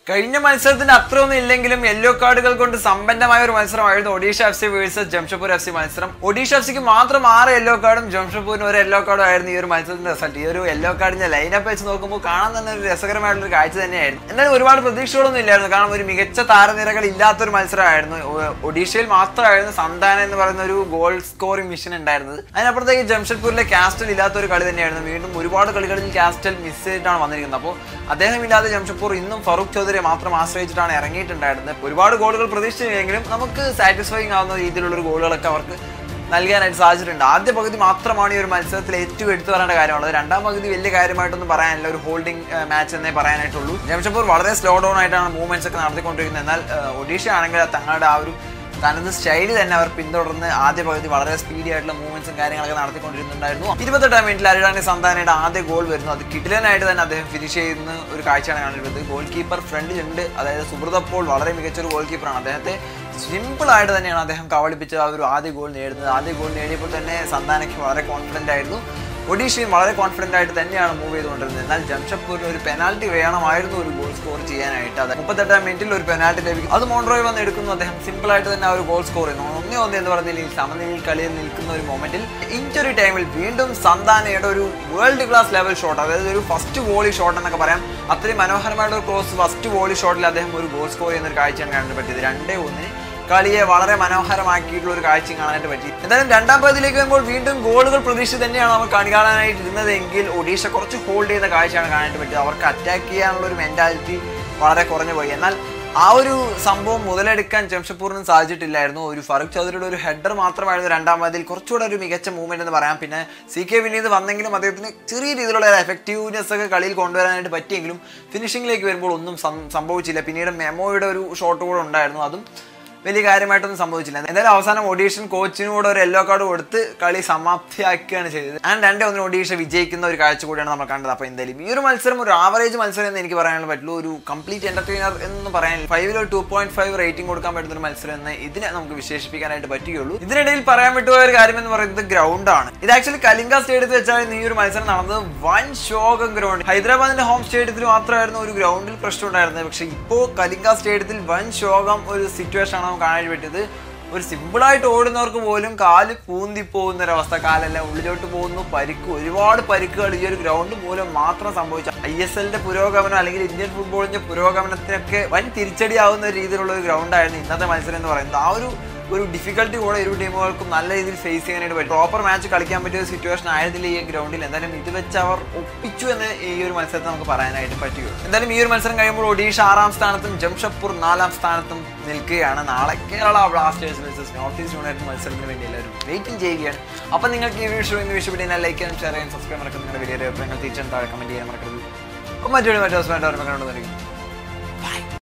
കഴിഞ്ഞ മത്സരത്തിന് അത്രയൊന്നും ഇല്ലെങ്കിലും യെല്ലോ കാർഡുകൾ കൊണ്ട് സമ്പന്നമായ ഒരു മത്സരമായിരുന്നു Odisha F C versus Jamshedpur F C മത്സരം ഒഡീഷ എഫ് സിക്ക് മാത്രം ആറ് യെല്ലോ കാർഡും ജംഷഡ്പൂരിന് ഒരു യെല്ലോ കാർഡും ആയിരുന്നു ഈ ഒരു മത്സരത്തിന്റെ റിസൾട്ട് ഈ ഒരു യെല്ലോ കാർഡിന്റെ ലൈനപ്പ് വെച്ച് നോക്കുമ്പോൾ കാണാൻ തന്നെ ഒരു രസകരമായിട്ടുള്ള ഒരു കാഴ്ച തന്നെയായിരുന്നു എന്നാലും ഒരുപാട് പ്രതീക്ഷകളൊന്നും ഇല്ലായിരുന്നു കാരണം ഒരു മികച്ച താരനിരകൾ ഇല്ലാത്തൊരു മത്സരമായിരുന്നു ഒ- ഒഡീഷയിൽ മാത്രമായിരുന്നു സന്താന എന്ന് പറയുന്ന ഒരു ഗോൾ സ്കോറിംഗ് മിഷൻ ഉണ്ടായിരുന്നത് അതിനപ്പുറത്തേക്ക് ജംഷഡ്പൂരിലെ കാസ്റ്റൽ ഇല്ലാത്ത ഒരു കളി തന്നെയായിരുന്നു വീണ്ടും ഒരുപാട് കളികളിൽ കാസ്റ്റൽ മിസ് ചെയ്തിട്ടാണ് വന്നിരിക്കുന്നത് അപ്പോൾ അദ്ദേഹം ഇല്ലാതെ ജംഷഡ്പൂർ ഇന്നും ഫറൂഖ് ചൗധരിയെ മാത്രം ആശ്രയിച്ചിട്ടാണ് ഇറങ്ങിയിട്ടുണ്ടായിരുന്നത് ഒരുപാട് ഗോളുകൾ പ്രതീക്ഷിച്ചില്ലെങ്കിലും നമുക്ക് സാറ്റിസ്ഫൈങ് ആവുന്ന രീതിയിലുള്ള ഒരു ഗോളുകളൊക്കെ അവർക്ക് നൽകാനായിട്ട് സാധിച്ചിട്ടുണ്ട് ആദ്യ പകുതി മാത്രമാണ് ഈ ഒരു മത്സരത്തിൽ ഏറ്റവും എടുത്തു പറയേണ്ട കാര്യമുള്ളത് രണ്ടാം പകുതി വലിയ കാര്യമായിട്ടൊന്നും പറയാനില്ല ഒരു ഹോൾഡിംഗ് മാച്ച് എന്നേ പറയാനായിട്ടുള്ളൂ ജംഷഡ്പൂർ വളരെ സ്ലോ ഡൗൺ ആയിട്ടാണ് മൂവ്മെന്റ്സ് ഒക്കെ നടത്തിക്കൊണ്ടിരിക്കുന്നത് എന്നാൽ ഏഹ്, ഒഡീഷ ആണെങ്കിൽ തങ്ങളുടെ ആ ഒരു തനത് സ്റ്റൈല് തന്നെ അവർ പിന്തുടർന്ന് ആദ്യ പകുതി വളരെ സ്പീഡി ആയിട്ടുള്ള മൂവ്മെന്റ്സും കാര്യങ്ങളൊക്കെ നടത്തിക്കൊണ്ടിരുന്നുണ്ടായിരുന്നു ഇരുപത്തെട്ടാം മിനിറ്റിൽ അരിടാനി സന്താനയുടെ ആദ്യ ഗോൾ വരുന്നു അത് കിടിലനായിട്ട് തന്നെ അദ്ദേഹം ഫിനിഷ് ചെയ്യുന്ന ഒരു കാഴ്ചയാണ് കണ്ടിട്ടുള്ളത് ഗോൾ കീപ്പർ ഫ്രണ്ടിലുണ്ട് അതായത് സുബ്രത പോൾ വളരെ മികച്ചൊരു ഗോൾ കീപ്പറാണ് അദ്ദേഹത്തെ സിമ്പിൾ ആയിട്ട് തന്നെയാണ് അദ്ദേഹം കവളിപ്പിച്ച് ആ ഒരു ആദ്യ ഗോൾ നേടുന്നത് ആദ്യ ഗോൾ നേടിയപ്പോൾ തന്നെ സന്താനയ്ക്ക് വളരെ കോൺഫിഡൻ്റ് ആയിരുന്നു ഒഡീഷയും വളരെ കോൺഫിഡൻ്റ് ആയിട്ട് തന്നെയാണ് മൂവ് ചെയ്തുകൊണ്ടിരുന്നത് എന്നാൽ ജംഷഡ്പൂരിന് ഒരു പെനാൽറ്റി വേണമായിരുന്നു ഒരു ഗോൾ സ്കോർ ചെയ്യാനായിട്ട് അത് മുപ്പത്തെട്ടാം മിനിറ്റിൽ ഒരു പെനാൽറ്റി ലഭിക്കും അത് മോൺറോയ് വന്ന് എടുക്കുന്നു അദ്ദേഹം സിമ്പിൾ ആയിട്ട് തന്നെ ആ ഒരു ഗോൾ സ്കോർ ചെയ്യുന്നു ഒന്നേ ഒന്ന് എന്ന് പറഞ്ഞാൽ ഈ സമനിലയിൽ കളിയിൽ നിൽക്കുന്ന ഒരു മൊമെന്റിൽ ഇഞ്ചുറി ടൈമിൽ വീണ്ടും സന്താനയുടെ ഒരു വേൾഡ് ക്ലാസ് ലെവൽ ഷോട്ട് അതായത് ഒരു ഫസ്റ്റ് വോളി ഷോട്ട് എന്നൊക്കെ പറയാം അത്രയും മനോഹരമായിട്ട് ഒരു ക്രോസ് ഫസ്റ്റ് വോളി ഷോട്ടിൽ അദ്ദേഹം ഒരു ഗോൾ സ്കോർ ചെയ്യുന്ന ഒരു കാഴ്ചയാണ് കാണാൻ പറ്റിയത് രണ്ടേ ഒന്നിന് കളിയെ വളരെ മനോഹരമാക്കിയിട്ടുള്ള ഒരു കാഴ്ചയും കാണാനായിട്ട് പറ്റി എന്തായാലും രണ്ടാം പകുതിയിലേക്ക് വരുമ്പോൾ വീണ്ടും ഗോളുകൾ പ്രതീക്ഷിച്ച് തന്നെയാണ് നമ്മൾ കണി കാണാനായിട്ട് ഇരുന്നതെങ്കിൽ ഒഡീഷ കുറച്ച് ഹോൾഡ് ചെയ്യുന്ന കാഴ്ചയാണ് കാണാനായിട്ട് പറ്റിയത് അവർക്ക് അറ്റാക്ക് ചെയ്യാനുള്ള ഒരു മെന്റാലിറ്റി വളരെ കുറഞ്ഞു പോയി എന്നാൽ ആ ഒരു സംഭവം മുതലെടുക്കാൻ ജംഷഡ്പൂരിനും സാധിച്ചിട്ടില്ലായിരുന്നു ഒരു ഫറൂഖ് ചൗധരിയുടെ ഒരു ഹെഡർ മാത്രമായിരുന്നു രണ്ടാം പകുതിയിൽ കുറച്ചുകൂടെ ഒരു മികച്ച മൂവ്മെന്റ് എന്ന് പറയാം പിന്നെ സി കെ വിനീത് വന്നെങ്കിലും അദ്ദേഹത്തിന് ചെറിയ രീതിയിലുള്ള ഒരു എഫക്റ്റീവ്നെസ് ഒക്കെ കളിയിൽ കൊണ്ടുവരാനായിട്ട് പറ്റിയെങ്കിലും ഫിനിഷിംഗിലേക്ക് വരുമ്പോൾ ഒന്നും സം- സംഭവിച്ചില്ല പിന്നീട് മെമ്മോയുടെ ഒരു ഷോട്ട് കൂടെ ഉണ്ടായിരുന്നു അതും വലിയ കാര്യമായിട്ടൊന്നും സംഭവിച്ചില്ല എന്തായാലും അവസാനം ഒഡീഷൻ കോച്ചിനോട് ഒരു യെല്ലോ കാർഡ് കൊടുത്ത് കളി സമാപ്തിയാക്കുകയാണ് ചെയ്തത് ആൻഡ് രണ്ടേ ഒന്നിന് ഒഡീഷ വിജയിക്കുന്ന ഒരു കാഴ്ച കൂടിയാണ് നമ്മൾ കണ്ടത് അപ്പോൾ എന്തായാലും ഈ ഒരു മത്സരം ഒരു ആവറേജ് മത്സരം എന്ന് എനിക്ക് പറയാനുള്ള പറ്റുള്ളൂ ഒരു കംപ്ലീറ്റ് എന്റർടൈനർ എന്നൊന്നും പറയാനില്ല ഫൈവിലോ ടു പോയിന്റ് ഫൈവ് റേറ്റിംഗ് കൊടുക്കാൻ പറ്റുന്ന ഒരു മത്സരം എന്ന് ഇതിനെ നമുക്ക് വിശേഷിപ്പിക്കാനായിട്ട് പറ്റുകയുള്ളൂ ഇതിനിടയിൽ പറയാൻ വിട്ടുപോയ ഒരു കാര്യം എന്ന് പറയുന്നത് ഗ്രൗണ്ട് ആണ് ഇത് ആക്ച്വലി കലിംഗ സ്റ്റേഡിയത്തിൽ വെച്ചാണ് ഈ ഒരു മത്സരം നടന്നത് വൻ ശോകം ഗ്രൗണ്ട് ഹൈദരാബാദിന്റെ ഹോം സ്റ്റേഡിയത്തിൽ മാത്രമായിരുന്നു ഒരു ഗ്രൗണ്ടിൽ പ്രശ്നം ഉണ്ടായിരുന്നത് പക്ഷേ ഇപ്പോൾ കലിംഗ സ്റ്റേഡിയത്തിൽ വൻ ശോകം ഒരു സിറ്റുവേഷൻ ആണ് നമുക്ക് കാണാൻ പറ്റിയത് ഒരു സിമ്പിളായിട്ട് ഓടുന്നവർക്ക് പോലും കാല് പൂന്തി പോകുന്ന ഒരവസ്ഥ കാലെല്ലാം ഉള്ളിലോട്ട് പോകുന്നു പരിക്ക് ഒരുപാട് പരിക്കുകൾ ഈ ഒരു ഗ്രൗണ്ട് മൂലം മാത്രം സംഭവിച്ച ഐ എസ് എല്ലിന്റെ പുരോഗമനം അല്ലെങ്കിൽ ഇന്ത്യൻ ഫുട്ബോളിന്റെ പുരോഗമനത്തിനൊക്കെ വൻ തിരിച്ചടിയാവുന്ന രീതിയിലുള്ള ഒരു ഗ്രൗണ്ടായിരുന്നു ഇന്നത്തെ മത്സരം എന്ന് പറയുന്നത് ആ ഒരു ഒരു ഡിഫിക്കൽട്ടി കൂടെ ഇരു ടീമുകൾക്കും നല്ല രീതിയിൽ ഫേസ് ചെയ്യാനായിട്ട് പറ്റും പ്രോപ്പർ മാച്ച് കളിക്കാൻ പറ്റിയ ഒരു സിറ്റുവേഷൻ ആയതില്ല ഈ ഗ്രൗണ്ടിൽ എന്തായാലും ഇത് വെച്ച് അവർ ഒപ്പിച്ചു എന്ന് ഈ ഒരു മത്സരത്തിൽ നമുക്ക് പറയാനായിട്ട് പറ്റുകയുള്ളൂ എന്തായാലും ഈ ഒരു മത്സരം കഴിയുമ്പോൾ ഒഡീഷ ആറാം സ്ഥാനത്തും ജംഷഡ്പൂർ നാലാം സ്ഥാനത്തും നിൽക്കുകയാണ് നാളെ Kerala Blasters versus North East United മത്സരത്തിന് വേണ്ടി എല്ലാവരും വെയിറ്റിംഗ് ചെയ്യുകയാണ് അപ്പോൾ നിങ്ങൾക്ക് ഈ വീഡിയോ ഇന്ന് വിഷയപ്പെട്ട് ലൈക്ക് ചെയ്യാനും ഷെയർ ചെയ്യാനും സബ്സ്ക്രൈബ് മറക്കും നിങ്ങളുടെ വലിയ അഭിപ്രായങ്ങൾ തീർച്ചയായും താഴെ കമന്റ് ചെയ്യാൻ മറക്കരുത് അപ്പോൾ മറ്റൊരു മറ്റു ദിവസം വേണ്ട കണ്ടുകൊണ്ടിരിക്കും